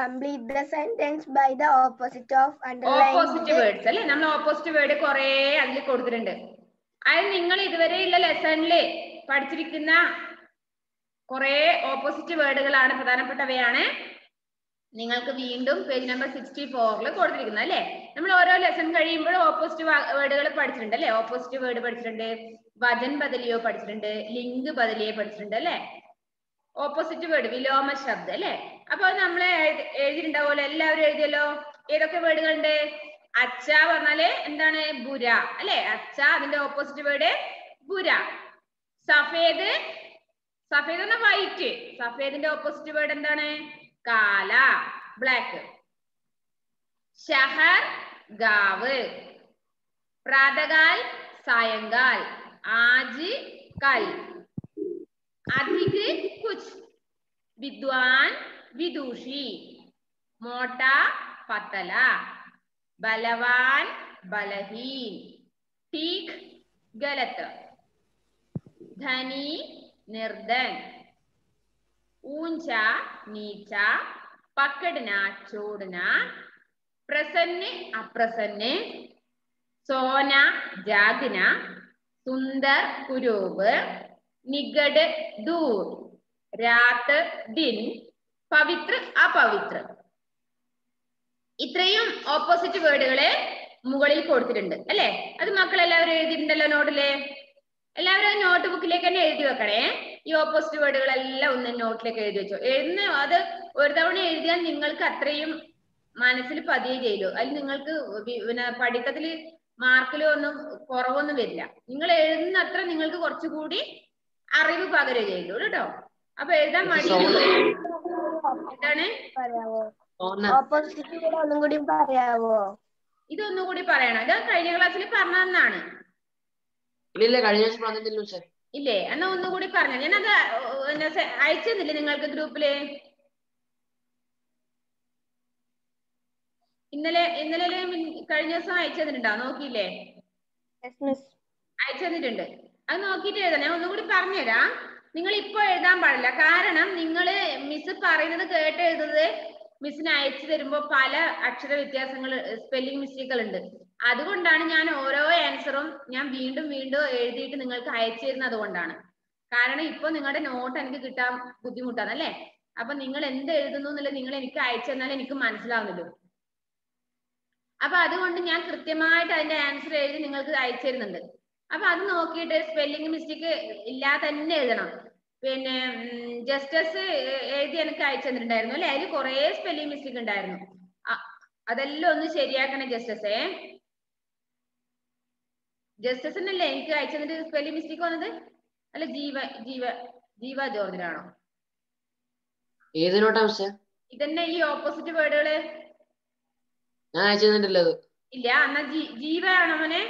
Complete the sentence by the opposite of underlined. Opposite words അല്ലെ നമ്മൾ opposite word കുറെ അതിൽ കൊടുത്തിട്ടുണ്ട് അത് നിങ്ങൾ ഇതുവരെയുള്ള ലെസണില് പഠിച്ചിരിക്കുന്ന കുറെ ഓപ്പോസിറ്റ് വേർഡുകളാണ് പ്രധാനപ്പെട്ടവയാണ് നിങ്ങൾക്ക് വീണ്ടും പേജ് നമ്പർ സിക്സ്റ്റി ഫോറിൽ കൊടുത്തിരിക്കുന്നത് അല്ലെ നമ്മൾ ഓരോ ലെസൺ കഴിയുമ്പോൾ ഓപ്പോസിറ്റ് വേർഡുകൾ പഠിച്ചിട്ടുണ്ട് അല്ലെ ഓപ്പോസിറ്റ് വേർഡ് പഠിച്ചിട്ടുണ്ട് വചൻ ബദലിയോ പഠിച്ചിട്ടുണ്ട് ലിങ്ക് ബദലിയോ പഠിച്ചിട്ടുണ്ട് അല്ലെ ഓപ്പോസിറ്റ് വേർഡ് വിലോമ ശബ്ദം അല്ലെ അപ്പൊ അത് നമ്മൾ എഴുതിയിട്ടുണ്ടാവുമല്ലോ എല്ലാവരും എഴുതിയല്ലോ ഏതൊക്കെ വേർഡുകളുണ്ട് അച്ച പറഞ്ഞാല് എന്താണ് ബുര അല്ലെ അച്ച അതിന്റെ ഓപ്പോസിറ്റ് വേർഡ് ബുര സഫേദ് സഫേദ് എന്ന വൈറ്റ് സഫേദിന്റെ ഓപ്പോസിറ്റ് വേർഡ് എന്താണ് കാല ബ്ലാക്ക് ഷഹർ ഗാവ് പ്രാതകാൽ സായങ്കാൽ ആജ് കൽ अधिक कुछ विद्वान विदुषी मोटा पतला बलवान बलहीन ठीक गलत धनी निर्धन ऊंचा नीचा पकड़ना छोड़ना प्रसन्न अप्रसन्न सोना जागना सुंदर कुरूप निगड दूर രാത് ദിൻ പവിത്ര അപവിത്ര ഇത്രയും ഓപ്പോസിറ്റ് വേർഡുകളെ മുകളിൽ കൊടുത്തിട്ടുണ്ട് അല്ലെ അത് മക്കൾ എല്ലാവരും എഴുതിയിട്ടുണ്ടല്ലോ നോട്ടില് എല്ലാവരും നോട്ട് ബുക്കിലേക്ക് തന്നെ എഴുതി വെക്കണേ ഈ ഓപ്പോസിറ്റ് വേർഡുകളെല്ലാം ഒന്ന് നോട്ടിലേക്ക് എഴുതി വെച്ചോ എഴുതുന്ന അത് ഒരു തവണ എഴുതിയാൽ നിങ്ങൾക്ക് അത്രയും മനസ്സിൽ പതിയെ ചെയ്യലോ അതിൽ നിങ്ങൾക്ക് വി- പിന്നെ പഠിത്തത്തിൽ മാർക്കിലോ ഒന്നും കുറവൊന്നും വരില്ല നിങ്ങൾ എഴുതുന്ന അത്ര നിങ്ങൾക്ക് കുറച്ചുകൂടി അറിവ് പകരുക ചെയ്യുള്ളൂ കേട്ടോ അപ്പൊ എഴുതാൻ മടി എന്താണ് പറയാവോ സോന ഓപ്പോസിറ്റ് കൂടെ ഒന്നും കൂടി പറയാവോ ഇതൊന്നും കൂടി പറയണം ഇത് കഴിഞ്ഞ ക്ലാസ്സിൽ പറഞ്ഞതാണ് ഇല്ലില്ല കഴിഞ്ഞ ദിവസം പറഞ്ഞിട്ടില്ല സാർ ഇല്ലേ എന്നാ ഒന്നും കൂടി പറഞ്ഞു ഞാനത് പിന്നെ സെ- അയച്ചെന്നില്ലേ നിങ്ങൾക്ക് ഗ്രൂപ്പില് ഇന്നലെ ഇന്നലെ കഴിഞ്ഞ ദിവസം അയച്ചു തന്നിട്ടുണ്ടോ നോക്കിയില്ലേ യെസ് മിസ് അയച്ചു തന്നിട്ടുണ്ട് അത് നോക്കിയിട്ട് എഴുതണം ഞാൻ ഒന്നുകൂടി പറഞ്ഞുതരാം നിങ്ങൾ ഇപ്പൊ എഴുതാൻ പാടില്ല കാരണം നിങ്ങൾ മിസ് പറയുന്നത് കേട്ട് എഴുതുന്നത് മിസ്സിന് അയച്ചു തരുമ്പോ പല അക്ഷര വ്യത്യാസങ്ങൾ സ്പെല്ലിംഗ് മിസ്റ്റേക്കുകൾ ഉണ്ട് അതുകൊണ്ടാണ് ഞാൻ ഓരോ ആൻസറും ഞാൻ വീണ്ടും വീണ്ടും എഴുതിയിട്ട് നിങ്ങൾക്ക് അയച്ചു തരുന്നത് അതുകൊണ്ടാണ് കാരണം ഇപ്പൊ നിങ്ങളുടെ നോട്ട് എനിക്ക് കിട്ടാൻ ബുദ്ധിമുട്ടാണ് അല്ലേ അപ്പൊ നിങ്ങൾ എന്ത് എഴുതുന്നു എന്നുള്ളത് നിങ്ങൾ എനിക്ക് അയച്ചു തന്നാൽ എനിക്ക് മനസ്സിലാവുന്നല്ലോ അപ്പൊ അതുകൊണ്ട് ഞാൻ കൃത്യമായിട്ട് അതിന്റെ ആൻസർ എഴുതി നിങ്ങൾക്ക് അയച്ചു തരുന്നുണ്ട് അപ്പൊ അത് നോക്കിയിട്ട് സ്പെല്ലിംഗ് മിസ്റ്റേക്ക് ഇല്ലാതെ തന്നെ എഴുതണം പിന്നെ ജസ്റ്റസ് എഴുതി എനിക്ക് അയച്ചു തന്നിട്ടുണ്ടായിരുന്നു അല്ലെ അതിൽ കുറെ സ്പെല്ലിംഗ് മിസ്റ്റേക്ക് ഉണ്ടായിരുന്നു അ- അതെല്ലാം ഒന്ന് ശരിയാക്കണേ ജസ്റ്റസേ ജസ്റ്റസിനല്ലേ എനിക്ക് അയച്ചു തന്നിട്ട് സ്പെല്ലിംഗ് മിസ്റ്റേക്ക് വന്നത് അല്ല ജീവ ജീവ ജീവ ജോർജിനാണോ ഏത് നോട്ടാ മിസ്സേ ഇതന്നെ ഈ ഓപ്പോസിറ്റ് വേർഡുകള് ഞാൻ അയച്ചു തന്നിട്ടില്ല അത് ഇല്ല എന്നാ ജീ ജീവ ആണോ മോനെ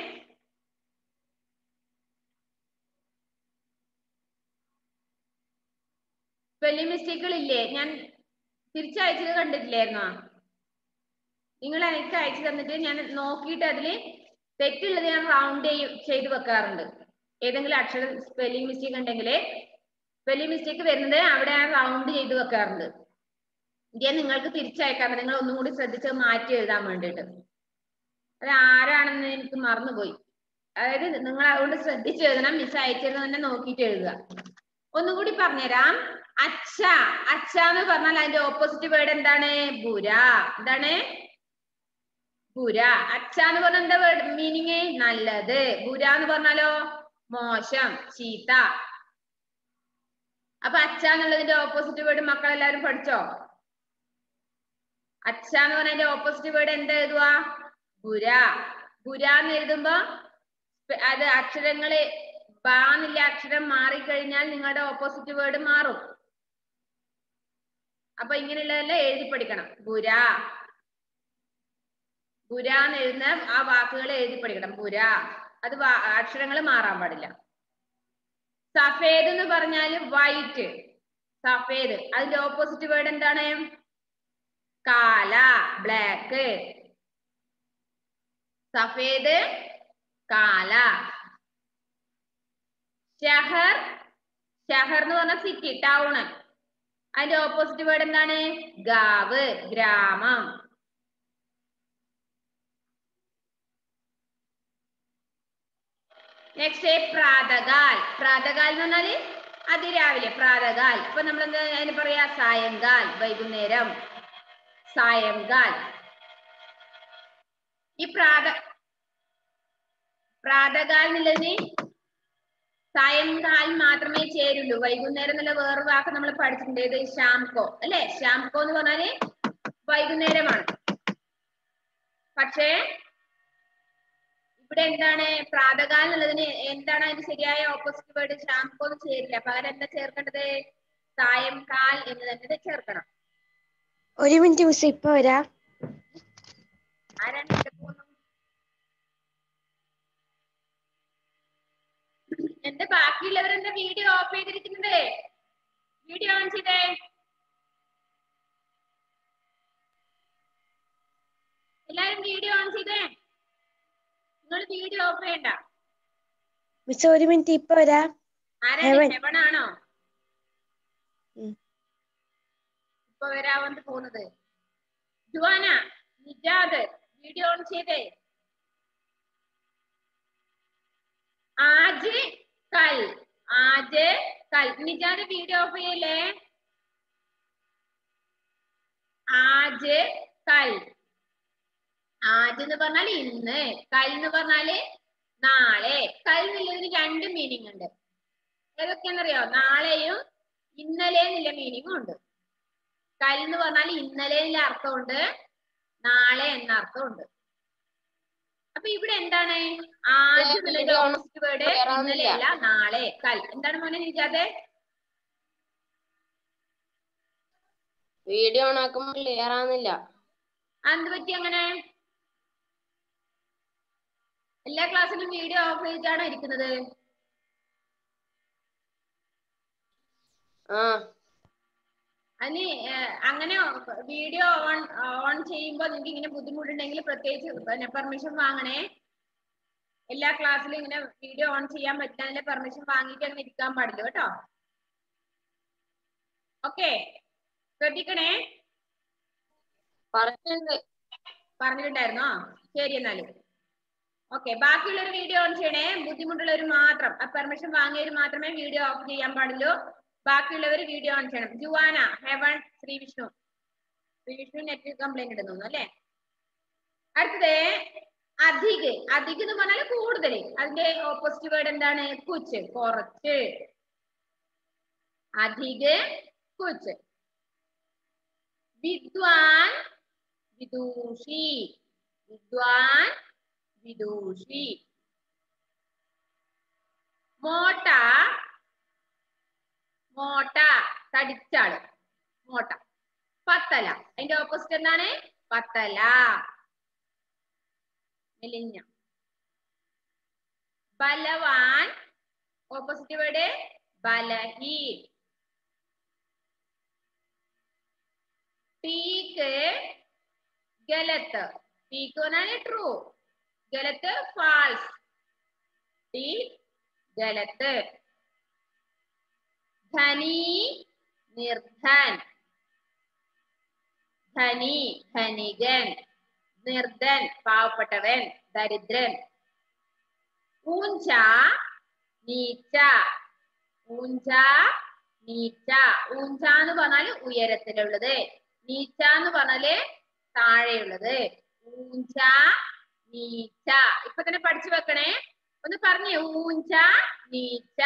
സ്പെല്ലിംഗ് മിസ്റ്റേക്കുകൾ ഇല്ലേ ഞാൻ തിരിച്ചയച്ചത് കണ്ടിട്ടില്ലായിരുന്നോ നിങ്ങൾ എനിക്ക് അയച്ചു തന്നിട്ട് ഞാൻ നോക്കിയിട്ട് അതില് തെറ്റുള്ളത് ഞാൻ റൗണ്ട് ചെയ്ത് വെക്കാറുണ്ട് ഏതെങ്കിലും അക്ഷരം സ്പെല്ലിംഗ് മിസ്റ്റേക്ക് ഉണ്ടെങ്കിൽ സ്പെല്ലിംഗ് മിസ്റ്റേക്ക് വരുന്നത് അവിടെ ഞാൻ റൗണ്ട് ചെയ്ത് വെക്കാറുണ്ട് ഞാൻ നിങ്ങൾക്ക് തിരിച്ചയക്കാറുണ്ട് നിങ്ങൾ ഒന്നും കൂടി ശ്രദ്ധിച്ച് മാറ്റി എഴുതാൻ വേണ്ടിയിട്ട് അത് ആരാണെന്ന് എനിക്ക് മറന്നുപോയി അതായത് നിങ്ങൾ അതുകൊണ്ട് ശ്രദ്ധിച്ച് എഴുതണം മിസ് അയച്ചിരുന്ന തന്നെ നോക്കിയിട്ട് എഴുതുക ഒന്നും കൂടി പറഞ്ഞുതരാം അച്ഛ അച്ഛ എന്ന് പറഞ്ഞാൽ അതിന്റെ ഓപ്പോസിറ്റ് വേർഡ് എന്താണ് ബുര എന്താണ് ബുര അച്ഛ എന്ന് പറഞ്ഞാൽ എന്താ വേർഡ് മീനിങ് നല്ലത് ബുര എന്ന് പറഞ്ഞാലോ മോശം ചീത്ത അപ്പൊ അച്ഛ എന്നുള്ളതിന്റെ ഓപ്പോസിറ്റ് വേർഡ് മക്കളെല്ലാരും പഠിച്ചോ അച്ഛ എന്ന് പറഞ്ഞതിന്റെ ഓപ്പോസിറ്റ് വേർഡ് എന്താ എഴുതുക ബുര ബുര എന്ന് എഴുതുമ്പോ സ്പെ- അത് അക്ഷരങ്ങള് ബാന്നില്ല അക്ഷരം മാറിക്കഴിഞ്ഞാൽ നിങ്ങളുടെ ഓപ്പോസിറ്റ് വേർഡ് മാറും അപ്പൊ ഇങ്ങനെയുള്ളതെല്ലാം എഴുതി പഠിക്കണം ബുര ബുര എന്ന് എഴുതുന്ന ആ വാക്കുകൾ എഴുതി പഠിക്കണം ബുര അത് അക്ഷരങ്ങൾ മാറാൻ പാടില്ല സഫേദ് എന്ന് പറഞ്ഞാല് വൈറ്റ് സഫേദ് അതിന്റെ ഓപ്പോസിറ്റ് വേർഡ് എന്താണ് കാല ബ്ലാക്ക് സഫേദ് കാല ഷഹർ ഷഹർ എന്ന് പറഞ്ഞ സിറ്റി ടൗണ് അതിന്റെ ഓപ്പോസിറ്റ് വേർഡ് എന്താണ് ഗാവ് ഗ്രാമം നെക്സ്റ്റ് പ്രാതകാൽ പ്രാതകാൽ എന്ന് പറഞ്ഞാല് അതിരാവിലെ പ്രാതകാൽ ഇപ്പൊ നമ്മൾ എന്താ അതിന് പറയാ സായങ്കാൽ വൈകുന്നേരം സായങ്കാൽ ഈ പ്രാത പ്രാതകാൽ എന്നുള്ളതിന് സായങ്കാൽ മാത്രമേ ചേരുള്ളൂ വൈകുന്നേരം എന്നുള്ള വേറൊരു വാക്ക് നമ്മൾ പഠിച്ചിട്ടുണ്ട് ഇത് ഷാംകോ അല്ലെ ഷാംകോ എന്ന് പറഞ്ഞാല് വൈകുന്നേരമാണ് പക്ഷേ ഇവിടെ എന്താണ് പ്രാതകാൽ എന്നുള്ളതിന് എന്താണ് അതിന്റെ ശരിയായ ഓപ്പോസിറ്റ് വേർഡ് ഷാംകോ എന്ന് ചേരില്ല പകരം എന്താ ചേർക്കേണ്ടത് സായംകാൽ എന്ന് തന്നെ ചേർക്കണം ഒരു മിനിറ്റ് മിസ് ഇപ്പൊ വരാ ആരാണ് ഇവിടെ പോകുന്നത് എന്റെ ബാക്കിയുള്ളവരെന്താ വീഡിയോ ഓഫ് ചെയ്തിരിക്കുന്നത് വീഡിയോ ഓൺ ചെയ്തേ എല്ലാരും വീഡിയോ ഓൺ ചെയ്തേ നിങ്ങൾ വീഡിയോ ഓഫ് ചെയ്യണ്ട മിസ് ഒരു മിനിറ്റ് ഇപ്പൊ വരാ ആരാണ് ഹെവൻ. ഹെവൻ ആണോ ഉം. ഇപ്പൊ വരാവന്ന് പോകുന്നത് ജുവാന നിജാദ് വീഡിയോ ഓൺ ചെയ്തേ ആജ് കൽ ആജ് കൽ നിജാദ് വീഡിയോ ഓഫ് ചെയ്യല്ലേ ആജ് കൽ ആജ് എന്ന് പറഞ്ഞാൽ ഇന്ന് കൽ എന്ന് പറഞ്ഞാല് നാളെ കൽ എന്നുള്ളതിന് രണ്ട് മീനിങ് ഉണ്ട് ഏതൊക്കെയാണെന്നറിയോ നാളെയും ഇന്നലെ എന്നുള്ള മീനിങ്ങും ഉണ്ട് കൽ എന്ന് പറഞ്ഞാൽ ഇന്നലെ എന്നുള്ള അർത്ഥമുണ്ട് നാളെ എന്ന അർത്ഥമുണ്ട് അപ്പൊ ഇവിടെ എന്താണ് ആദ്യം എന്നുള്ളതിന്റെ ഓപ്പോസിറ്റ് വേർഡ് ഇന്നലെ അല്ല നാളെ കൽ എന്താണ് മോനെ നിജാതെ വീഡിയോ ഓൺ ആക്കുമ്പോൾ ക്ലിയർ ആവുന്നില്ല എന്ത് പറ്റി അങ്ങനെ എല്ലാ ക്ലാസ്സിലും വീഡിയോ ഓഫ് ചെയ്തിട്ടാണോ ഇരിക്കുന്നത് ആ അതിന് ഏഹ്, അങ്ങനെ വീഡിയോ ഓൺ ഓൺ ചെയ്യുമ്പോൾ നിങ്ങൾക്ക് ഇങ്ങനെ ബുദ്ധിമുട്ടുണ്ടെങ്കിൽ പ്രത്യേകിച്ച് പിന്നെ പെർമിഷൻ വാങ്ങണേ എല്ലാ ക്ലാസ്സിലും ഇങ്ങനെ വീഡിയോ ഓൺ ചെയ്യാൻ പറ്റാതെ പെർമിഷൻ വാങ്ങിയിട്ട് അങ്ങനെ ഇരിക്കാൻ പാടില്ല കേട്ടോ ഓക്കെ ശ്രദ്ധിക്കണേ പറഞ്ഞിട്ടുണ്ട് പറഞ്ഞിട്ടുണ്ടായിരുന്നോ ശരി എന്നാലും ഓക്കെ ബാക്കിയുള്ളവർ വീഡിയോ ഓൺ ചെയ്യണേ ബുദ്ധിമുട്ടുള്ളവർ മാത്രം ആ പെർമിഷൻ വാങ്ങിയവർ മാത്രമേ വീഡിയോ ഓഫ് ചെയ്യാൻ പാടുള്ളൂ ബാക്കിയുള്ളവർ വീഡിയോ ഓൺ ചെയ്യണം ജുവാന ഹെവൻ ശ്രീ വിഷ്ണു ശ്രീ വിഷ്ണു നെറ്റ് കംപ്ലൈന്റ് ഇടുന്നു അല്ലേ അടുത്തത് അധിക് അധിക് എന്ന് പറഞ്ഞാൽ കൂടുതൽ അതിന്റെ ഓപ്പോസിറ്റ് വേർഡ് എന്താണ് കുച്ച് കുറച്ച് അധിക് കുച്ച് വിദ്വാൻ വിദൂഷി വിദ്വാൻ വിദൂഷി മോട്ട മോട്ട തടിച്ചാള് മോട്ട പത്തല അതിന്റെ ഓപ്പോസിറ്റ് എന്താണ് പത്തല മെലിഞ്ഞ ബലവാൻ ഓപ്പോസിറ്റ് വേർഡ് ബലഹീൻ ടീക്ക് ഗലത്ത് ടീക്ക് പറഞ്ഞാല് ട്രൂ ഗലത്ത് ഫാൾസ് ടീ ഗലത്ത് ധനി നിർധൻ ധനി ധനികൻ നിർധൻ പാവപ്പെട്ടവൻ ദരിദ്രൻ ഊഞ്ച നീച്ച ഊഞ്ച നീച്ച ഊഞ്ച എന്ന് പറഞ്ഞാല് ഉയരത്തിലുള്ളത് നീച്ച എന്ന് പറഞ്ഞാല് താഴെയുള്ളത് ഊഞ്ച നീച്ച ഇപ്പൊ തന്നെ പഠിച്ചു വെക്കണേ ഒന്ന് പറഞ്ഞേ ഊഞ്ച നീച്ച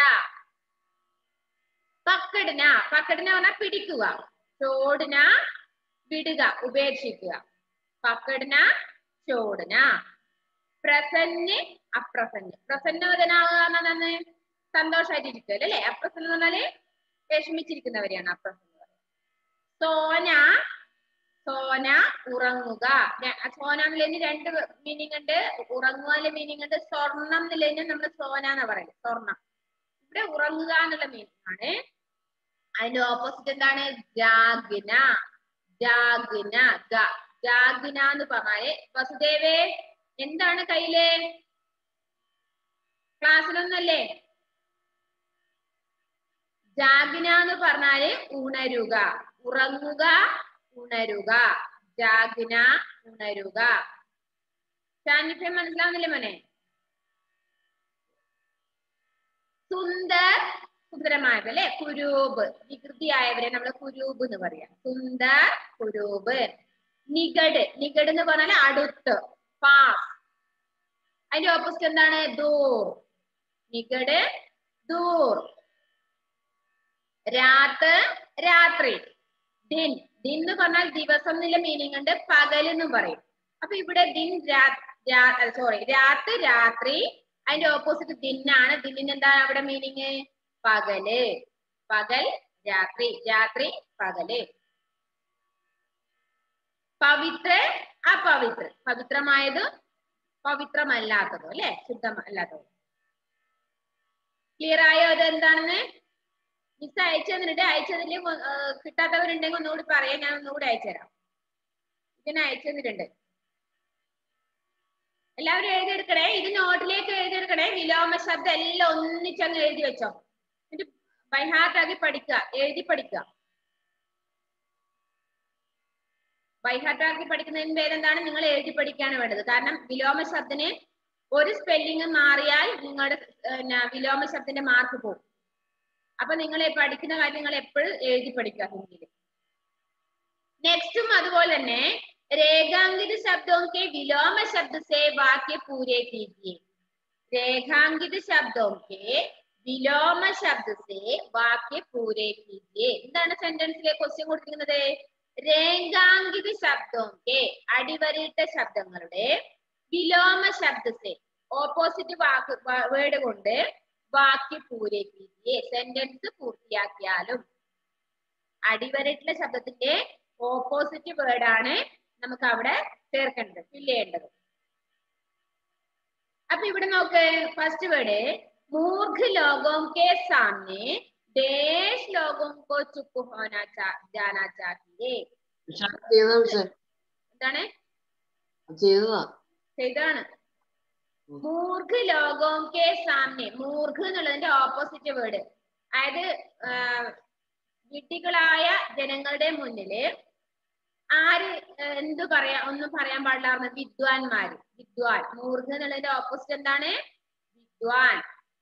പക്കടിന പക്കടിന പറഞ്ഞാൽ പിടിക്കുക ചോടിന വിടുക ഉപേക്ഷിക്കുക പക്കടിന ചോടിന പ്രസന്ന് അപ്രസന്ന് പ്രസന്നവതനാവുക എന്നാണ് സന്തോഷമായിട്ടിരിക്കുക അല്ലേ അപ്രസन्न എന്ന് പറഞ്ഞാല് വിഷമിച്ചിരിക്കുന്നവരെയാണ് അപ്രസന്ന എന്ന് പറയുന്നത്. സോന സോന ഉറങ്ങുക ര- സോന എന്നുള്ളതിന് രണ്ട് മീനിങ് ഉണ്ട് ഉറങ്ങുക എന്നുള്ള മീനിങ് ഉണ്ട് സ്വർണം എന്നുള്ളതിന് നമ്മൾ സോന എന്നാ പറയുന്നത് സ്വർണം ഇവിടെ ഉറങ്ങുക എന്നുള്ള മീനിങ് ആണ് അതിന്റെ ഓപ്പോസിറ്റ് എന്താണ് ജാഗിന ജാഗിന ഗ ജാഗിന എന്ന് പറഞ്ഞാല് വസുദേവേ എന്താണ് കയ്യില് ക്ലാസ്സിലൊന്നല്ലേ ജാഗിന എന്ന് പറഞ്ഞാല് ഉണരുക ഉറങ്ങുക ഉണരുക ജാഗിന ഉണരുക സാന്നിധ്യം മനസ്സിലാവുന്നില്ലേ മോനെ സുന്ദർ സുന്ദരമായത് അല്ലെ കുരൂപ് വികൃതിയായവരെ നമ്മൾ കുരൂപ് എന്ന് പറയാം സുന്ദർ കുരൂപ് നികട് നികട് എന്ന് പറഞ്ഞാൽ അടുത്ത് പാസ് അതിന്റെ ഓപ്പോസിറ്റ് എന്താണ് ദൂർ നികട് ദൂർ രാത്ത് രാത്രി ദിൻ ദിൻ എന്ന് പറഞ്ഞാൽ ദിവസം എന്നുള്ള മീനിങ് ഉണ്ട് പകൽ എന്നും പറയും അപ്പൊ ഇവിടെ ദിൻ സോറി രാത്ത് രാത്രി അതിന്റെ ഓപ്പോസിറ്റ് ദിന്നാണ് ദിന്നിന് എന്താണ് അവിടെ മീനിങ് പകല് പകൽ രാത്രി രാത്രി പകല് പവിത്ര അപവിത്ര പവിത്രമായതും പവിത്രമല്ലാത്തതും അല്ലെ ശുദ്ധമല്ലാത്തതും ക്ലിയർ ആയോ അത് എന്താണെന്ന് മിസ് അയച്ചു തന്നിട്ട് അയച്ചതിൽ കിട്ടാത്തവരുണ്ടെങ്കിൽ ഒന്നുകൂടി പറയാം ഞാൻ ഒന്നുകൂടി അയച്ചുതരാം ഇതിന് അയച്ചു തന്നിട്ടുണ്ട് എല്ലാവരും എഴുതിയെടുക്കണേ ഇത് നോട്ടിലേക്ക് എഴുതിയെടുക്കണേ വിലോമ ശബ്ദം എല്ലാം ഒന്നിച്ചങ്ങ് എഴുതി വെച്ചോ എന്നിട്ട് ബൈഹാർട്ട് ആക്കി പഠിക്കുക എഴുതി പഠിക്കുക ബൈഹാർട്ട് ആക്കി പഠിക്കുന്നതിന് പേരെന്താണ് നിങ്ങൾ എഴുതി പഠിക്കുകയാണ് വേണ്ടത് കാരണം വിലോമ ശബ്ദത്തിന് ഒരു സ്പെല്ലിംഗ് മാറിയാൽ നിങ്ങളുടെ പിന്നെ വിലോമ ശബ്ദത്തിന്റെ മാർക്ക് പോകും അപ്പൊ നിങ്ങൾ പഠിക്കുന്ന കാര്യങ്ങൾ എപ്പോഴും എഴുതി പഠിക്കുക ഹിന്ദിയിൽ നെക്സ്റ്റും അതുപോലെ തന്നെ രേഖാങ്കിത शब्दों के विलोम शब्द से वाक्य पूरे कीजिए രേഖാങ്കിത शब्दों के വിലോമ ശബ്ദ സേ വാക്യ പൂരെ കീജിയെ എന്താണ് സെന്റൻസിലെ ക്വസ്റ്റ്യൻ കൊടുത്തിരിക്കുന്നത് രേഖാങ്കിത ശബ്ദം കെ അടിവരയിട്ട ശബ്ദങ്ങളുടെ വിലോമ ശബ്ദ സേ ഓപ്പോസിറ്റ് വാക്ക് വേർഡ് കൊണ്ട് വാക്യ പൂരെ കീജിയെ സെന്റൻസ് പൂർത്തിയാക്കിയാലും അടിവരയിട്ടുള്ള ശബ്ദത്തിന്റെ ഓപ്പോസിറ്റ് വേർഡ് ആണ് നമുക്ക് അവിടെ ചേർക്കേണ്ടത് ഫില്ല് ചെയ്യേണ്ടത് അപ്പൊ ഇവിടെ നോക്ക് ഫസ്റ്റ് വേർഡ് മൂർഖ് ലോകോं के सामने देश लोगों को चुप होना चा, जाना चाहिए ചെയ്തതാ മിസ്സേ എന്താണ് ചെയ്തതാ ചെയ്താണ് ഉം. മൂർഖ് ലോകോं के सामने മൂർഖ് എന്നുള്ളതിന്റെ ഓപ്പോസിറ്റ് വേർഡ് അതായത് ആ, വിഡ്ഢികളായ ജനങ്ങളുടെ മുന്നില് ആര് ആ, എന്ത് പറയാ ഒന്നും പറയാൻ പാടില്ലാർന്ന് വിദ്വാൻമാര് വിദ്വാൻ മൂർഖ് എന്നുള്ളതിന്റെ ഓപ്പോസിറ്റ് എന്താണ് വിദ്വാൻ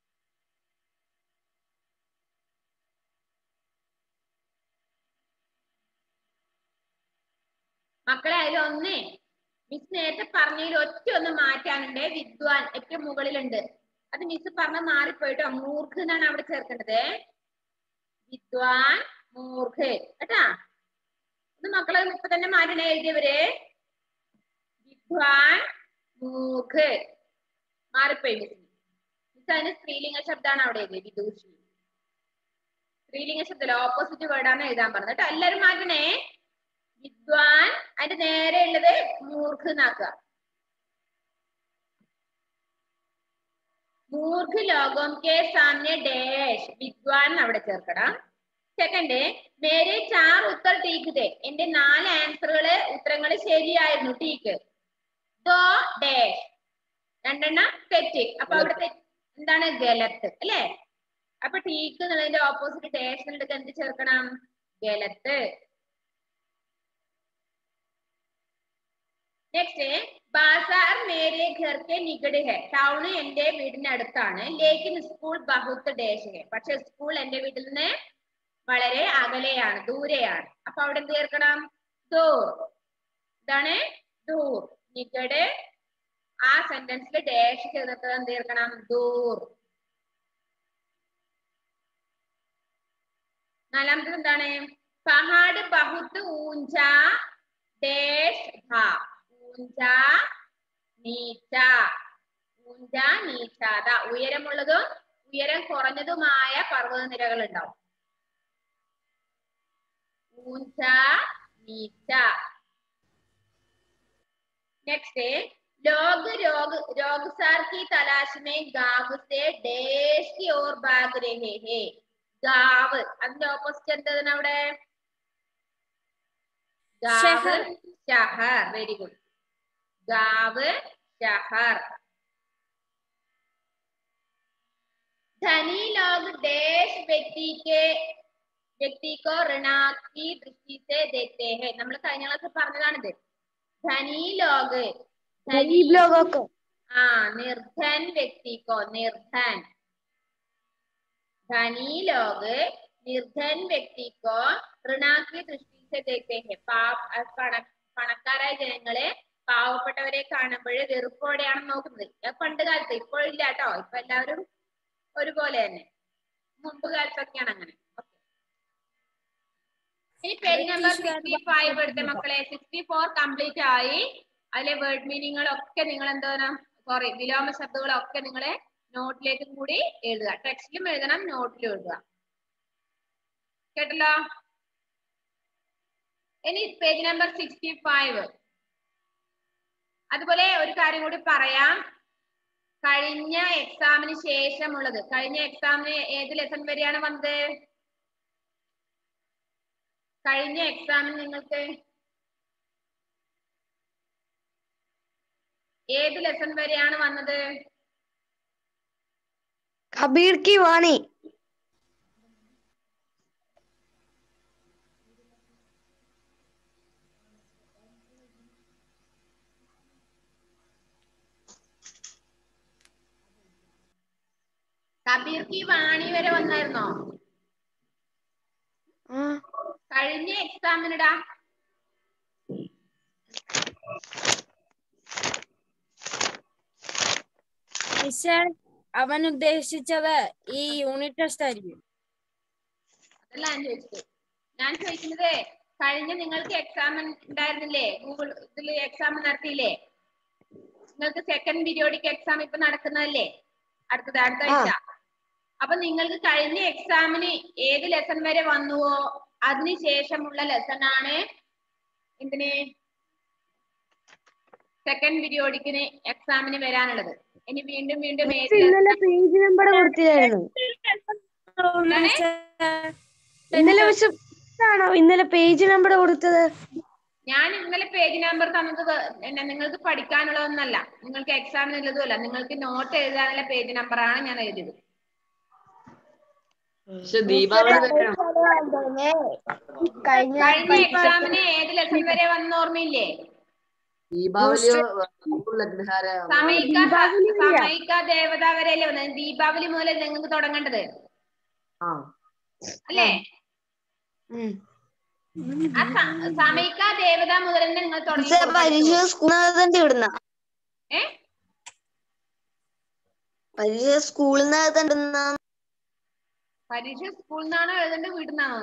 മക്കളെ അതിൽ ഒന്നേ മിസ് നേരത്തെ പറഞ്ഞതിൽ ഒറ്റ ഒന്ന് മാറ്റാനുണ്ട് വിദ്വാൻ ഏറ്റവും മുകളിലുണ്ട് അത് മിസ് പറഞ്ഞ മാറിപ്പോയിട്ടോ മൂർഖ് എന്നാണ് അവിടെ ചേർക്കേണ്ടത് വിദ്വാൻ മൂർഖ് കേട്ടാ ഇത് മക്കളെ ഇപ്പൊ തന്നെ മാറ്റണേ എഴുതിയവര് വിദ്വാൻ മൂർഖ് മാറിപ്പോയി മിസ് മിസ് അതിന് സ്ത്രീലിംഗ ശബ്ദമാണ് അവിടെ എഴുതിയത് വിദൂഷി സ്ത്രീലിംഗ ശബ്ദം ഓപ്പോസിറ്റ് വേർഡാണ് എഴുതാൻ പറഞ്ഞത് കേട്ടോ എല്ലാരും മാറ്റണേ വിദ്വാൻ അതിന്റെ നേരെ ഉള്ളത് മൂർഖ് എന്നാക്കുക മൂർഖ് ലോകം കെ സാമ്യ ഡേഷ് വിദ്വാൻ അവിടെ ചേർക്കണം സെക്കൻഡ് മേരെ ചാർ ഉത്തർ ടീക്ക് ദേ എന്റെ നാല് ആൻസറുകള് ഉത്തരങ്ങൾ ശരിയായിരുന്നു ടീക്ക് ദോ ഡേഷ് രണ്ടെണ്ണം തെറ്റ് അപ്പൊ അവിടെ തെ- എന്താണ് ഗലത്ത് അല്ലേ അപ്പൊ ടീക്ക് എന്നുള്ളതിന്റെ ഓപ്പോസിറ്റ് ഡേഷ് എന്നുള്ളത് എന്ത് ചേർക്കണം ഗലത്ത് നെക്സ്റ്റ് ബാസാർ മേരെ ഘർ കെ നികട് ഹെ ടൗൺ എന്റെ വീടിനടുത്താണ് ലേക്കിൻ സ്കൂൾ ബഹുത്ത് ഡേഷ് ഹെ പക്ഷെ സ്കൂൾ എന്റെ വീട്ടിൽ നിന്ന് വളരെ അകലെയാണ് ദൂരെയാണ് അപ്പൊ അവിടെ എന്ത് ചേർക്കണം ദൂർ ഇതാണ് ദൂർ നികട് ആ സെന്റൻസിൽ ഡേഷ് ചേർത്തിട്ട് എന്ത് ചേർക്കണം ദൂർ നാലാമത്തത് എന്താണ് പഹാഡ് ബഹുത്ത് ഊഞ്ച ഡേഷ് ധാ ഊഞ്ച നീച്ച ഊഞ്ച നീച്ചാത ഉയരമുള്ളതും ഉയരം കുറഞ്ഞതുമായ പർവ്വതനിരകൾ ഉണ്ടാവും ഊഞ്ച നീച്ച നെക്സ്റ്റ് लोग रोग रोगसार की तलाश में गांव से देश की ओर भाग रहे हैं ഗാവ് അതിന്റെ ഓപ്പോസിറ്റ് എന്താണ് അവിടെ ഗാവ് ഷഹർ. ഷഹർ വെരി ഗുഡ് ഗാവ് ഷഹർ धनी लोग देश व्यक्ति के വ്യക്തി കോ ഋണാക്കി ദൃഷ്ടി സെ ദേത്തെ ഹെ നമ്മൾ കഴിഞ്ഞ ക്ലാസ് പറഞ്ഞതാണിത് ധനി ലോഗ് ധനി लोगों को ആ നിർധൻ വ്യക്തി കോ നിർധൻ ധനി ലോഗ് നിർധൻ വ്യക്തി കോ ഋണാക്കി ദൃഷ്ടി സെ ദേത്തെ ഹെ പാ- അഹ് പണ- പണക്കാരായ ജനങ്ങളെ പാവപ്പെട്ടവരെ കാണുമ്പോൾ വെറുപ്പോടെയാണ് നോക്കുന്നത് അത് പണ്ട് കാലത്ത് ഇപ്പോഴില്ല കേട്ടോ ഇപ്പൊ എല്ലാവരും ഒരുപോലെ തന്നെ മുമ്പ് കാലത്തൊക്കെയാണ് അങ്ങനെ Okay. ഇനി പേജ് നമ്പർ സിക്സ്റ്റി ഫൈവ് എടുത്ത മക്കളെ സിക്സ്റ്റി ഫോർ കംപ്ലീറ്റ് ആയി അതിലെ വേർഡ് മീനിങ്ങുകളൊക്കെ നിങ്ങൾ എന്താണ് സോറി വിലോമ ശബ്ദങ്ങളൊക്കെ നിങ്ങളെ നോട്ടിലേക്ക് കൂടി എഴുതുക ടെക്സ്റ്റിലും എഴുതണം നോട്ടിലും എഴുതുക കേട്ടല്ലോ ഇനി പേജ് നമ്പർ സിക്സ്റ്റി ഫൈവ് അതുപോലെ ഒരു കാര്യം കൂടി പറയാം കഴിഞ്ഞ എക്സാമിന് ശേഷമുള്ളത് കഴിഞ്ഞ എക്സാമിന് ഏത് ലെസൺ വരെയാണ് വന്നത് കഴിഞ്ഞ എക്സാമിന് നിങ്ങൾക്ക് ഏത് ലെസൺ വരെയാണ് വന്നത് कबीर की वाणी കബീർ കി വാണി വരെ വന്നായിരുന്നോ हाँ കഴിഞ്ഞ എക്സാമിനിടാ മിസ്സേ അവൻ ഉദ്ദേശിച്ചത് ഈ യൂണിറ്റ് ടെസ്റ്റ് ആയിരിക്കും അതല്ല ഞാൻ ചോദിച്ചത് ഞാൻ ചോദിക്കുന്നത് കഴിഞ്ഞ നിങ്ങൾക്ക് എക്സാം ഉണ്ടായിരുന്നില്ലേ ഗൂഗിൾ ഇതിൽ എക്സാം നടത്തിയില്ലേ നിങ്ങൾക്ക് സെക്കൻഡ് പീരിയോഡിക് എക്സാം ഇപ്പൊ നടക്കുന്നതല്ലേ അടുത്തത് അടുത്ത ആഴ്ച അപ്പൊ നിങ്ങൾക്ക് കഴിഞ്ഞ എക്സാമിന് ഏത് ലെസൺ വരെ വന്നുവോ അതിന് ശേഷമുള്ള ലെസൺ ആണ് എന്തിന് സെക്കൻഡ് പീരിയോഡിക്കിന് എക്സാമിന് വരാനുള്ളത് ഇനി വീണ്ടും വീണ്ടും ഏത് ഇന്നലെ പേജ് നമ്പർ കൊടുത്തില്ലായിരുന്നു ഇന്നലെ പക്ഷെ ആണോ ഇന്നലെ പേജ് നമ്പർ കൊടുത്തത് ഞാൻ ഇന്നലെ പേജ് നമ്പർ തന്നത് വേ- എന്നെ നിങ്ങൾക്ക് പഠിക്കാനുള്ളതൊന്നല്ല നിങ്ങൾക്ക് എക്സാമിനുള്ളതുമല്ല നിങ്ങൾക്ക് നോട്ട് എഴുതാനുള്ള പേജ് നമ്പറാണ് ഞാൻ എഴുതിയത് പക്ഷെ ദീപാവലി വരെയാണ് കഴിഞ്ഞ കഴിഞ്ഞ എക്സാമിന് ഏത് ലെസൺ വരെ വന്ന ഓർമ്മയില്ലേ ദീപാവലിയോ ലഗ്നഹാര സമയിക്ക സമയിക്ക ദേവത വരെയല്ലേ വന്നത് ദീപാവലി മുതൽ നിങ്ങൾക്ക് തുടങ്ങേണ്ടത് ആ അല്ലേ ആ സ- സമയിക്ക ദേവത മുതൽ തന്നെ നിങ്ങൾ തുടങ്ങി പരീക്ഷ സ്കൂളിൽ വിടുന്ന ഏ പരീക്ഷ സ്കൂളിൽ നിന്ന് എഴുതണ്ടെന്ന പരീക്ഷ സ്കൂളിൽ നിന്നാണോ എഴുതേണ്ടത് വീട്ടിൽ നിന്നാണോ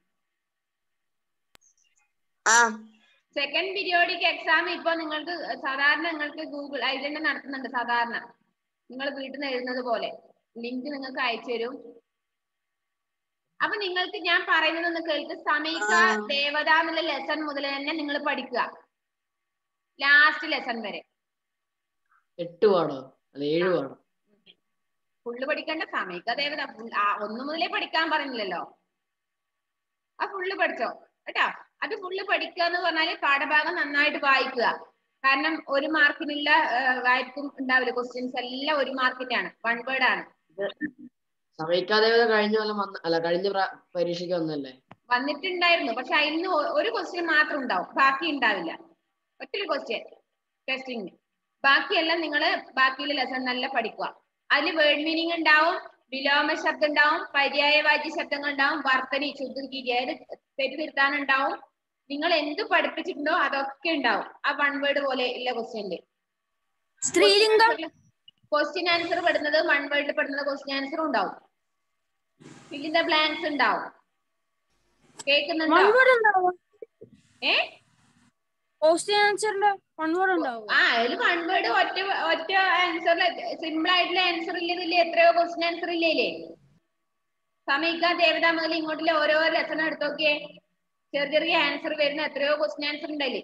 ആ സെക്കൻഡ് പീരിയോഡിക് എക്സാം ഇപ്പൊ നിങ്ങൾക്ക് സാധാരണ നിങ്ങൾക്ക് ഗൂഗിൾ അതിൽ തന്നെ നടത്തുന്നുണ്ട് സാധാരണ നിങ്ങൾ വീട്ടിൽ നിന്ന് എഴുതുന്നത് പോലെ ലിങ്ക് നിങ്ങൾക്ക് അയച്ചു തരും അപ്പൊ നിങ്ങൾക്ക് ഞാൻ പറയുന്നത് ഒന്ന് കേൾക്ക് സമയിക്ക ആ. ദേവത എന്നുള്ള ലെസൺ മുതൽ തന്നെ നിങ്ങൾ പഠിക്കുക ലാസ്റ്റ് ലെസൺ വരെ എട്ട് പാടോ അല്ല ഏഴ് പാടോ ഫുള്ള് പഠിക്കേണ്ട സമയിക്ക ദേവത full- ആ, ഒന്ന് മുതലേ പഠിക്കാൻ പറഞ്ഞില്ലല്ലോ ആ ഫുള്ള് പഠിച്ചോ കേട്ടോ അത് ഫുള്ള് പഠിക്കുക എന്ന് പറഞ്ഞാല് പാഠഭാഗം നന്നായിട്ട് വായിക്കുക കാരണം ഒരു മാർക്കിനുള്ള ആയിരിക്കും ഉണ്ടാവില്ല ക്വസ്റ്റ്യൻസ് എല്ലാം ഒരു മാർക്കിന്റെ ആണ് വൺ വേർഡ് ആണ് സമയിക്കാദേവത കഴിഞ്ഞ കൊല്ലം വന്ന അല്ല കഴിഞ്ഞ പ്രാ- പരീക്ഷയ്ക്ക് വന്നല്ലേ വന്നിട്ടുണ്ടായിരുന്നു പക്ഷെ അതിന് ഒ- ഒരു ക്വസ്റ്റ്യൻ മാത്രം ഉണ്ടാവും ബാക്കി ഉണ്ടാവില്ല ഒറ്റൊരു ക്വസ്റ്റ്യൻ ടെസ്റ്റിംഗ് ബാക്കിയെല്ലാം നിങ്ങൾ ബാക്കിയുള്ള ലെസൺ നല്ല പഠിക്കുക അതിൽ വേർഡ് മീനിങ് ഉണ്ടാവും വിലോമ ശബ്ദം ഉണ്ടാവും പര്യായവാചി ശബ്ദങ്ങൾ ഉണ്ടാവും വർത്തനി ശുദ്ധി ഏത് തെറ്റ് തിരുത്താനുണ്ടാവും നിങ്ങൾ എന്ത് പഠിപ്പിച്ചിട്ടുണ്ടോ അതൊക്കെ ഉണ്ടാവും ആ വൺ വേർഡ് പോലെ ഉള്ള ക്വസ്റ്റ്യനില് സ്ത്രീലിംഗം ക്വസ്റ്റ്യൻ ആൻസർ പെടുന്നത് വൺ വേർഡിൽ പെടുന്നത് ക്വസ്റ്റ്യൻ ആൻസറും ഉണ്ടാവും ഫില്ലിൻ ദ ബ്ലാങ്ക്സ് ഉണ്ടാവും കേൾക്കുന്നുണ്ടോ വൺവേർഡ് ഉണ്ടാവും ഏ ക്വസ്റ്റ്യൻ ആൻസറിന്റെ വൺവേർഡ് ഉണ്ടാവും ആ അതിൽ വൺ വേർഡ് ഒറ്റ ഒറ്റ ആൻസറിൽ സിമ്പിൾ ആയിട്ടുള്ള ആൻസർ ഇല്ലതില്ലേ എത്രയോ ക്വസ്റ്റ്യൻ ആൻസർ ഇല്ലേ സമയിക്ക ദേവത മുതൽ ഇങ്ങോട്ടുള്ള ഓരോ ലെസൺ എടുത്ത് നോക്കിയേ ചെറിയ ചെറിയ ആൻസർ വരുന്ന എത്രയോ ക്വസ്റ്റ്യൻ ആൻസർ ഉണ്ടല്ലേ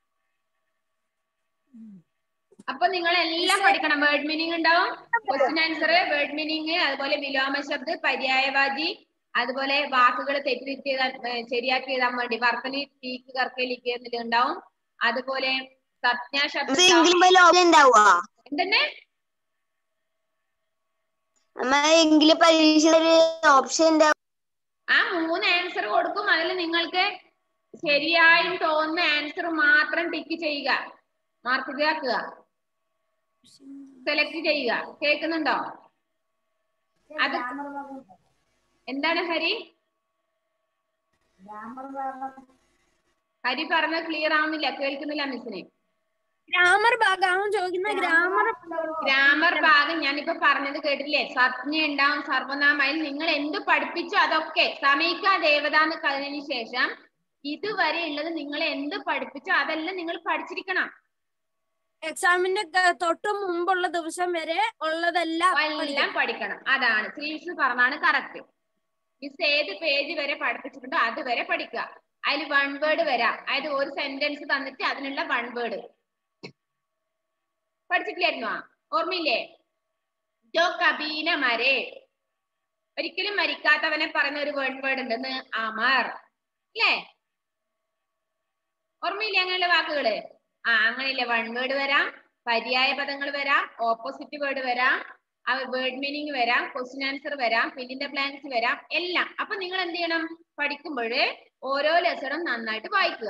അപ്പൊ നിങ്ങൾ എല്ലാം പഠിക്കണം വേർഡ് മീനിങ് ഉണ്ടാവും ക്വസ്റ്റ്യൻ ആൻസർ വേർഡ് മീനിങ് അതുപോലെ വിലോമ ശബ്ദ പര്യായവാചി അതുപോലെ വാക്കുകൾ തെറ്റിദ്ധരിച്ച് എഴുതാൻ ഏ, ശരിയാക്കി എഴുതാൻ വേണ്ടി വർത്തനി ടീക്ക് കർക്കലിക്ക് എന്നിട്ട് ഉണ്ടാവും അതുപോലെ സംജ്ഞാ ശബ്ദം ഉണ്ടാവും. ഉണ്ടാവുക എന്തെന്നെ അമ്മ എങ്കിലും പരീക്ഷ ഒരു ഓപ്ഷൻ ഉണ്ടാവും ആ മൂന്ന് ആൻസർ കൊടുക്കും അതിൽ നിങ്ങൾക്ക് ശരിയായി തോന്നുന്ന ആൻസർ മാത്രം ടിക്ക് ചെയ്യുക മാർക്ക് ഇതാക്കുക സെലക്ട് ചെയ്യുക കേൾക്കുന്നുണ്ടോ അത് എന്താണ് ഹരി ഹരി പറഞ്ഞത് ക്ലിയർ ആവുന്നില്ല കേൾക്കുന്നില്ല മിസ്സിനെ ഗ്രാമർ ഭാഗം അവൻ ചോദിക്കുന്ന ഗ്രാമർ ഗ്രാമർ ഭാഗം ഞാനിപ്പോ പറഞ്ഞത് കേട്ടില്ലേ സജ്ഞ ഉണ്ടാവും സർവനാമയിൽ നിങ്ങൾ എന്ത് പഠിപ്പിച്ചോ അതൊക്കെ സമയിക്ക ദേവത എന്ന് കഴിഞ്ഞതിന് ശേഷം ഇതുവരെ ഉള്ളത് നിങ്ങൾ എന്ത് പഠിപ്പിച്ചോ അതെല്ലാം നിങ്ങൾ പഠിച്ചിരിക്കണം എക്സാമിന്റെ ക- തൊട്ട് മുമ്പുള്ള ദിവസം വരെ ഉള്ളതെല്ലാം എല്ലാം പഠിക്കണം. പഠിക്കണം അതാണ് ശ്രീഷ് പറഞ്ഞാണ് കറക്റ്റ് മിസ് ഏത് പേജ് വരെ പഠിപ്പിച്ചിട്ടുണ്ടോ അത് വരെ പഠിക്കുക അതിൽ വൺ വേർഡ് വരാം അതായത് ഒരു സെന്റൻസ് തന്നിട്ട് അതിനുള്ള വൺ വേർഡ് പഠിച്ചിട്ടില്ലായിരുന്നോ ഓർമ്മയില്ലേ ജോ കബീന മരേ ഒരിക്കലും മരിക്കാത്തവനെ പറയുന്ന ഒരു വൺ വേർഡ് ഉണ്ടെന്ന് അമർ അല്ലേ ഓർമ്മയില്ലേ അങ്ങനെയുള്ള വാക്കുകള് ആ അങ്ങനെയില്ലേ വൺ വേർഡ് വരാം പര്യായ പദങ്ങൾ വരാം ഓപ്പോസിറ്റ് വേർഡ് വരാം ആ വേർഡ് മീനിങ് വരാം ക്വസ്റ്റ്യൻ ആൻസർ വരാം ഫില്ലിന്റെ ബ്ലാങ്ക്സ് വരാം എല്ലാം അപ്പൊ നിങ്ങൾ എന്ത് ചെയ്യണം പഠിക്കുമ്പോൾ ഓരോ ലെസണും നന്നായിട്ട് വായിക്കുക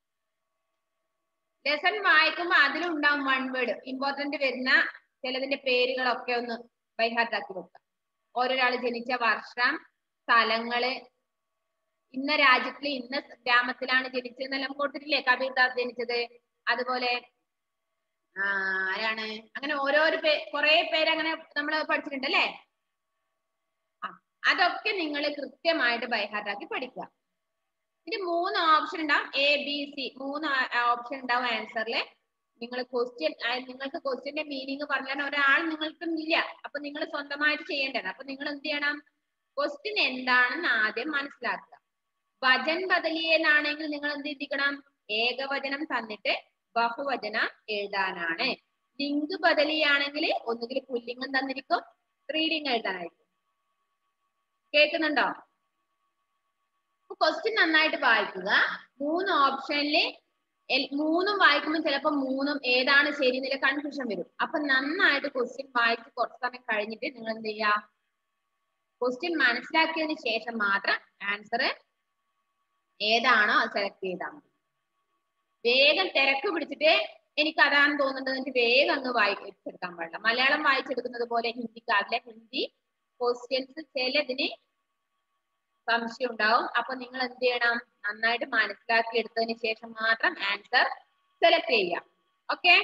ലെസൺ വായിക്കുമ്പോൾ അതിലും ഉണ്ടാവും വൺ വേർഡ് ഇമ്പോർട്ടന്റ് വരുന്ന ചിലതിന്റെ പേരുകളൊക്കെ ഒന്ന് ബൈഹാർട്ടാക്കി വെക്കുക ഓരോരാൾ ജനിച്ച വർഷം സ്ഥലങ്ങള് ഇന്ന രാജ്യത്തില് ഇന്ന ഗ്രാമത്തിലാണ് ജനിച്ചതെന്നെല്ലാം കൊടുത്തിട്ടില്ലേ കബീർദാസ് ജനിച്ചത് അതുപോലെ ആ, ആരാണ് അങ്ങനെ ഓരോരോ പേ കുറെ പേര് അങ്ങനെ നമ്മൾ പഠിച്ചിട്ടുണ്ട് അല്ലേ ആ അതൊക്കെ നിങ്ങൾ കൃത്യമായിട്ട് ബൈഹാർട്ടാക്കി പഠിക്കുക ഇതിന് മൂന്ന് ഓപ്ഷൻ ഉണ്ടാവും എ ബി സി മൂന്ന് ഓപ്ഷൻ ഉണ്ടാവും ആൻസറിൽ നിങ്ങൾ ക്വസ്റ്റ്യൻ നിങ്ങൾക്ക് ക്വസ്റ്റ്യന്റെ മീനിങ് പറഞ്ഞാൽ ഒരാൾ നിങ്ങൾക്കും ഇല്ല അപ്പൊ നിങ്ങൾ സ്വന്തമായിട്ട് ചെയ്യേണ്ടത് അപ്പൊ നിങ്ങൾ എന്ത് ചെയ്യണം ക്വസ്റ്റ്യൻ എന്താണെന്ന് ആദ്യം മനസ്സിലാക്കുക വചൻ ബദലിയെന്നാണെങ്കിൽ നിങ്ങൾ എന്ത് ചെയ്തിരിക്കണം ഏകവചനം തന്നിട്ട് ബഹുവചനം എഴുതാനാണ് ലിംഗ് ബദലിയാണെങ്കിൽ ഒന്നുകിൽ പുല്ലിംഗം തന്നിരിക്കും സ്ത്രീലിംഗം എഴുതാനായിരിക്കും കേൾക്കുന്നുണ്ടോ ക്വസ്റ്റ്യൻ നന്നായിട്ട് വായിക്കുക മൂന്ന് ഓപ്ഷനില് മൂന്നും വായിക്കുമ്പോൾ ചിലപ്പോൾ മൂന്നും ഏതാണ് ശരി എന്നുള്ള കൺഫ്യൂഷൻ വരും അപ്പൊ നന്നായിട്ട് ക്വസ്റ്റ്യൻ വായിച്ച് കുറച്ച് സമയം കഴിഞ്ഞിട്ട് നിങ്ങൾ എന്ത് ചെയ്യുക ക്വസ്റ്റ്യൻ മനസ്സിലാക്കിയതിന് ശേഷം മാത്രം ആൻസർ ഏതാണോ അത് സെലക്ട് ചെയ്താൽ മതി വേഗം തിരക്ക് പിടിച്ചിട്ട് എനിക്ക് അതാണ് തോന്നുന്നത് എന്നിട്ട് വേഗം അങ്ങ് വായിച്ചെടുക്കാൻ പാടില്ല മലയാളം വായിച്ചെടുക്കുന്നത് പോലെ ഹിന്ദിക്കാരിലെ ഹിന്ദി ക്വസ്റ്റ്യൻസ് ചിലതിന് സംശയം ഉണ്ടാവും അപ്പൊ നിങ്ങൾ എന്ത് ചെയ്യണം നന്നായിട്ട് മനസ്സിലാക്കി എടുത്തതിന് ശേഷം മാത്രം ആൻസർ സെലക്ട് ചെയ്യാം ഓക്കെ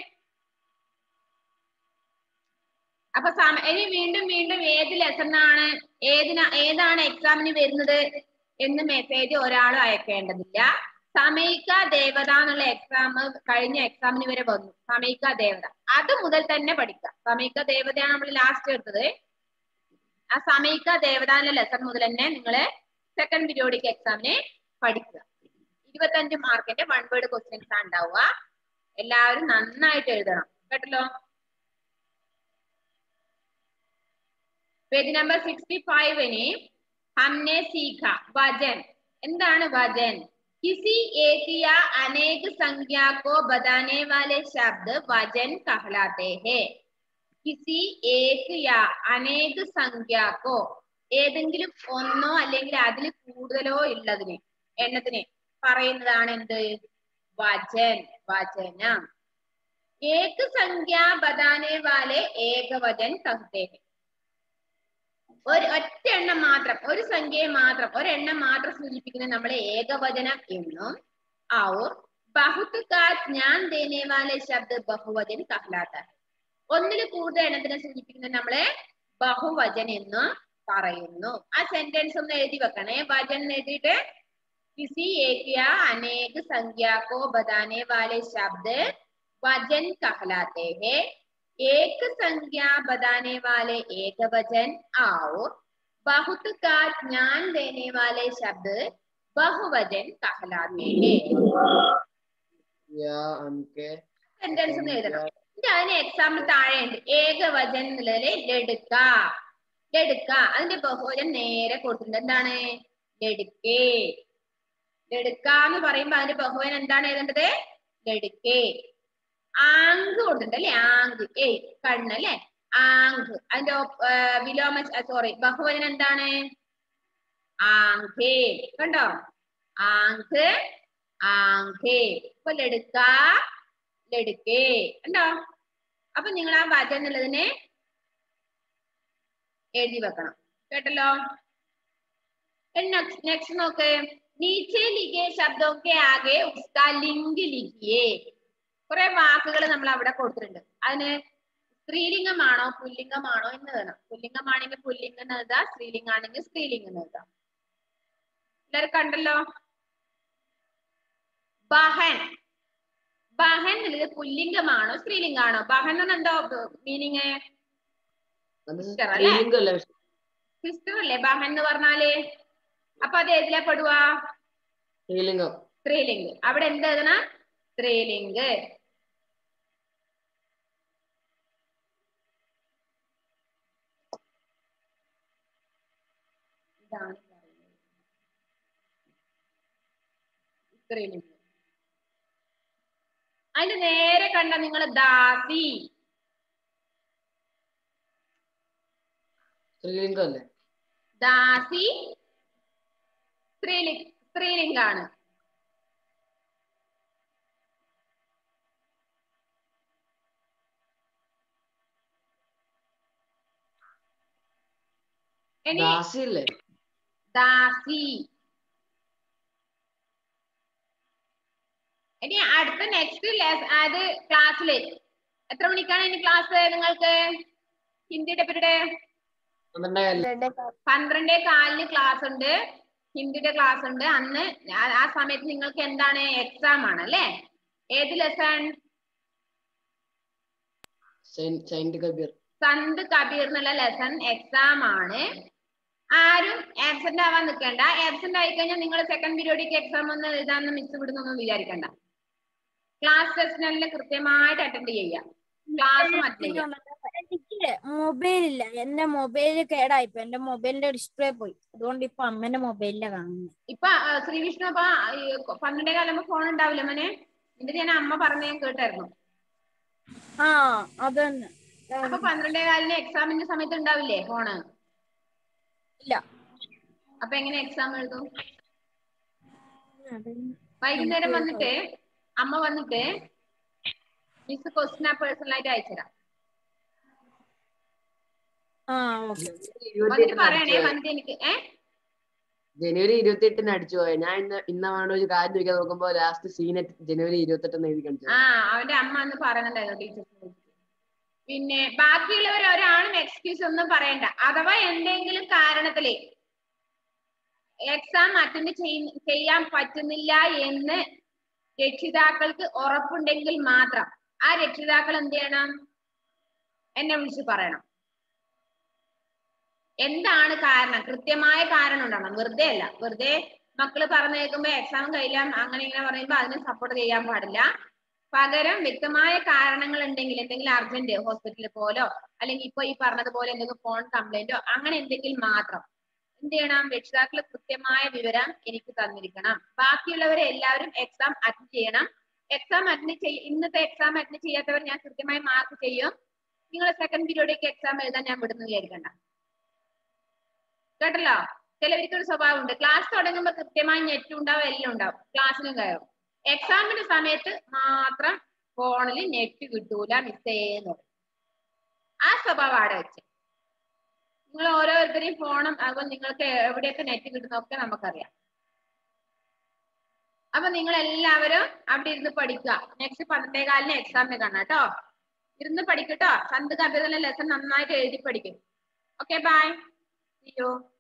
അപ്പൊ സമ- ഇനി വീണ്ടും വീണ്ടും ഏത് ലെസണാണ് ഏതിന ഏതാണ് എക്സാമിന് വരുന്നത് എന്ന് മെസ്സേജ് ഒരാളും അയക്കേണ്ടതില്ല സമയിക്ക ദേവത എന്നുള്ള എക്സാം കഴിഞ്ഞ എക്സാമിന് വരെ വന്നു സമയിക്ക ദേവത അത് മുതൽ തന്നെ പഠിക്കുക സമയിക്ക ദേവതയാണ് നമ്മൾ ലാസ്റ്റ് എടുത്തത് ആ സമയിക്ക ദേവത എന്നുള്ള ലെസൺ മുതൽ തന്നെ നിങ്ങള് സെക്കൻഡ് പീരിയോഡിക് എക്സാമിന് പഠിക്കുക ഇരുപത്തഞ്ച് മാർക്കിന്റെ വൺ വേർഡ് ക്വസ്റ്റ്യൻസ് ആണ് ഉണ്ടാവുക എല്ലാവരും നന്നായിട്ട് എഴുതണം കേട്ടല്ലോ പേജ് നമ്പർ സിക്സ്റ്റി ഫൈവിന് हमने सीखा वजन എന്താണ് വചൻ किसी एक या अनेक संज्ञा को बताने वाले शब्द वजन कहलाते हैं किसी एक या अनेक संज्ञा को ഏതെങ്കിലും ഒന്നോ അല്ലെങ്കിൽ അതിൽ കൂടുതലോ ഉള്ളതിന് എണ്ണത്തിന് പറയുന്നതാണ് എന്ത് വചൻ വചനം ഏക സംഖ്യ ബതാനെ വാലെ ഏകവചൻ കഹത്തെ हैं. ഒരു ഒറ്റ എണ്ണം മാത്രം ഒരു സംഖ്യയെ മാത്രം ഒരെണ്ണം മാത്രം സൂചിപ്പിക്കുന്നത് നമ്മളെ ഏകവചനം എന്നും और बहुत का ज्ञान देने वाले शब्द बहुवचन कहलाता है ഒന്നിൽ കൂടുതൽ എണ്ണത്തിനെ സൂചിപ്പിക്കുന്നത് നമ്മളെ ബഹുവചൻ എന്ന് പറയുന്നു ആ സെന്റൻസ് ഒന്ന് എഴുതി വെക്കണേ വചൻ എന്ന് എഴുതിയിട്ട് किसी एक या अनेक संख्या को बताने वाले शब्द वजन कहलाते हैं एक संज्ञा बताने वाले एक वचन और बहुत का ज्ञान देने वाले शब्द बहुवचन कहलाते हैं या अनके സെന്റൻസ് ഒന്ന് എഴുതണം എന്നിട്ട് അതിന് എക്സാമ്പിൾ താഴെയുണ്ട് ഏകവചൻ എന്നുള്ളതില് ലടുക്ക ലടുക്ക അതിന്റെ ബഹുവചൻ നേരെ കൊടുത്തിട്ടുണ്ട് എന്താണ് ലടുക്കേ ലടുക്ക എന്ന് പറയുമ്പോ അതിന്റെ ബഹുവചൻ എന്താണ് എഴുതേണ്ടത് ലടുക്കേ ആങ്ക് കൊടുത്തിട്ടുണ്ട് അല്ലെ ആങ്ക് ഏയ് കണ്ണ് അല്ലെ ആങ്ക് അതിന്റെ ഒപ്പ്- ഏ, വിലോമ സോറി ബഹുവചനം എന്താണ് ആങ്കേ കണ്ടോ ആങ്ക് ആങ്കേ ഇപ്പൊ ലടുക്ക ലടുക്കേ കണ്ടോ അപ്പൊ നിങ്ങൾ ആ വചനം എന്നുള്ളതിനെ എഴുതി വെക്കണം കേട്ടല്ലോ നെക്സ്റ്റ് നോക്ക് നീച്ചെ ലിഖേ ശബ്ദോ കെ ആകെ ഉസ്കാ ലിംഗ് ലിഖിയേ കുറെ വാക്കുകൾ നമ്മൾ അവിടെ കൊടുത്തിട്ടുണ്ട് അതിന് സ്ത്രീലിംഗമാണോ പുല്ലിംഗമാണോ എന്ന് വേണം പുല്ലിംഗമാണെങ്കിൽ പുല്ലിംഗം എന്ന് എഴുതാം സ്ത്രീലിംഗാണെങ്കിൽ സ്ത്രീലിംഗം എന്ന് എഴുതാം എല്ലാവരും കണ്ടല്ലോ ബഹൻ ബഹൻ എന്നുള്ളത് പുല്ലിംഗമാണോ സ്ത്രീലിംഗമാണോ ബഹൻ എന്ന് എന്തോ മീനിങ് അത് Sister അല്ലേ? സ്ത്രീലിംഗമല്ലേ സിസ്റ്റർ അല്ലേ ബഹൻ എന്ന് പറഞ്ഞാല് അപ്പൊ അത് ഏതിലാ പെടുവാ സ്ത്രീലിംഗം സ്ത്രീലിംഗ് അവിടെ എന്ത് എഴുതണം സ്ത്രീലിംഗ് ഇതാണ് പറയുന്നത്. സ്ത്രീലിംഗ് അതിന് നേരെ കണ്ട നിങ്ങൾ ദാസി സ്ത്രീലിംഗം അല്ലേ ദാസി സ്ത്രീലിംഗ് സ്ത്രീലിംഗാണ് ഇനി ദാസി അല്ലേ ദാസി ഇനി അടുത്ത നെക്സ്റ്റ് അത് ക്ലാസ്സില് എത്ര മണിക്കാണ് ഇനി ക്ലാസ് നിങ്ങൾക്ക് ഹിന്ദിയുടെ പീരീഡ് പന്ത്രണ്ടേ കാലില് പന്ത്രണ്ടേ കാലിന് ക്ലാസ് ഉണ്ട് ഹിന്ദിയുടെ ക്ലാസ് ഉണ്ട് അന്ന് ആ- ആ സമയത്ത് നിങ്ങൾക്ക് എന്താണ് എക്സാം ആണ് അല്ലേ ഏത് lesson saint saint Kabir Sant Kabir എന്നുള്ള ലെസൺ എക്സാം ആണ് ആരും ആബ്സെന്റ് ആവാൻ നിൽക്കണ്ട ആബ്സെന്റ് ആയി കഴിഞ്ഞാൽ നിങ്ങൾ സെക്കൻഡ് പീരിയോഡിക്ക് എക്സാം ഒന്ന് എഴുതാന്ന് മിസ് വിടുന്നൊന്നും വിചാരിക്കണ്ട ക്ലാസ് ടെസ്റ്റിനെല്ലാം കൃത്യമായിട്ട് അറ്റൻഡ് ചെയ്യാം ക്ലാസ്സും അറ്റൻഡ് ചെയ്യാം എനിക്ക് മൊബൈൽ ഇല്ല എന്റെ മൊബൈല് കേടായിപ്പോ എന്റെ മൊബൈലിന്റെ ഡിസ്പ്ലേ പോയി അതുകൊണ്ട് ഇപ്പൊ അമ്മന്റെ മൊബൈലിലാണ് കാണുന്നത് ഇപ്പൊ ആ, ശ്രീ വിഷ്ണു അപ്പൊ ഈ പന്ത്രണ്ടേ കാലം ഫോൺ ഉണ്ടാവില്ല മോനെ എന്നിട്ട് ഞാൻ അമ്മ പറഞ്ഞ ഞാൻ കേട്ടായിരുന്നു ആ അത് തന്നെ അപ്പൊ പന്ത്രണ്ടേ കാലിന് എക്സാമിന്റെ സമയത്ത് ഉണ്ടാവില്ലേ ഫോണ് ഇല്ല അപ്പൊ എങ്ങനെ എക്സാം എഴുതും വൈകുന്നേരം വന്നിട്ട് അമ്മ വന്നിട്ട് മിസ് ക്വസ്റ്റ്യൻ ആ പേഴ്സണൽ ആയിട്ട് അയച്ചുതരാം ആ ഓക്കെ വന്നിട്ട് പറയണേ വന്നിട്ട് എനിക്ക് ഏ ജനുവരി ഇരുപത്തി എട്ടിന് അടിച്ചു പോയ ഞാൻ ഇന്ന് ഇന്നാണ് ഒരു കാര്യം ചോദിക്കാൻ നോക്കുമ്പോ ലാസ്റ്റ് സീനറ്റ് ജനുവരി ഇരുപത്തി എട്ടെന്ന് എഴുതി കാണിച്ചു ആ അവന്റെ അമ്മ അന്ന് പറയുന്നുണ്ടായിരുന്നു ടീച്ചേഴ്സ് പിന്നെ ബാക്കിയുള്ളവർ ഒരാളും എക്സ്ക്യൂസ് ഒന്നും പറയണ്ട അഥവാ എന്തെങ്കിലും കാരണത്തില് എക്സാം അറ്റൻഡ് ചെയ്യാൻ പറ്റുന്നില്ല എന്ന് രക്ഷിതാക്കൾക്ക് ഉറപ്പുണ്ടെങ്കിൽ മാത്രം ആ രക്ഷിതാക്കൾ എന്ത് ചെയ്യണം എന്നെ വിളിച്ച് പറയണം എന്താണ് കാരണം കൃത്യമായ കാരണം ഉണ്ടാവണം വെറുതെ അല്ല വെറുതെ മക്കള് പറഞ്ഞു കേൾക്കുമ്പോ എക്സാം കഴിയാം അങ്ങനെ ഇങ്ങനെ പറയുമ്പോ അതിനെ സപ്പോർട്ട് ചെയ്യാൻ പാടില്ല പകരം വ്യക്തമായ കാരണങ്ങൾ ഉണ്ടെങ്കിൽ എന്തെങ്കിലും അർജന്റ് ഹോസ്പിറ്റലിൽ പോലോ അല്ലെങ്കിൽ ഇപ്പൊ ഈ പറഞ്ഞതുപോലെ എന്തെങ്കിലും ഫോൺ കംപ്ലൈന്റോ അങ്ങനെ എന്തെങ്കിലും മാത്രം എന്ത് ചെയ്യണം രക്ഷിതാക്കൾ കൃത്യമായ വിവരം എനിക്ക് തന്നിരിക്കണം ബാക്കിയുള്ളവരെ എല്ലാവരും എക്സാം അറ്റൻഡ് ചെയ്യണം എക്സാം അറ്റൻഡ് ചെയ്യ ഇന്നത്തെ എക്സാം അറ്റൻഡ് ചെയ്യാത്തവർ ഞാൻ കൃത്യമായി മാർക്ക് ചെയ്യും നിങ്ങൾ സെക്കൻഡ് പീരിയോഡിലേക്ക് എക്സാം എഴുതാൻ ഞാൻ വിടുന്നു വിചാരിക്കണ്ട കേട്ടല്ലോ ചിലവർക്ക് ഒരു സ്വഭാവം ഉണ്ട് ക്ലാസ് തുടങ്ങുമ്പോൾ കൃത്യമായി നെറ്റ് ഉണ്ടാവും എല്ലാം ഉണ്ടാവും ക്ലാസ്സിലും കയറും എക്സാമിന്റെ സമയത്ത് മാത്രം ഫോണിൽ നെറ്റ് കിട്ടൂല മിസ് ചെയ്യുന്നു ആ സ്വഭാവം അവിടെ വെച്ച് നിങ്ങൾ ഓരോരുത്തരെയും ഫോണും അതുപോലെ നിങ്ങൾക്ക് എവിടെയൊക്കെ നെറ്റ് കിട്ടുന്നൊക്കെ നമുക്കറിയാം അപ്പൊ നിങ്ങൾ എല്ലാവരും അവിടെ ഇരുന്ന് പഠിക്കുക നെക്സ്റ്റ് പന്ത്രണ്ടേ കാലിന് എക്സാമിന് കാണാം കേട്ടോ ഇരുന്ന് പഠിക്കട്ടോ സന്ത് കഥ ലെസൺ നന്നായിട്ട് എഴുതി പഠിക്കും ഓക്കെ ബൈ See you.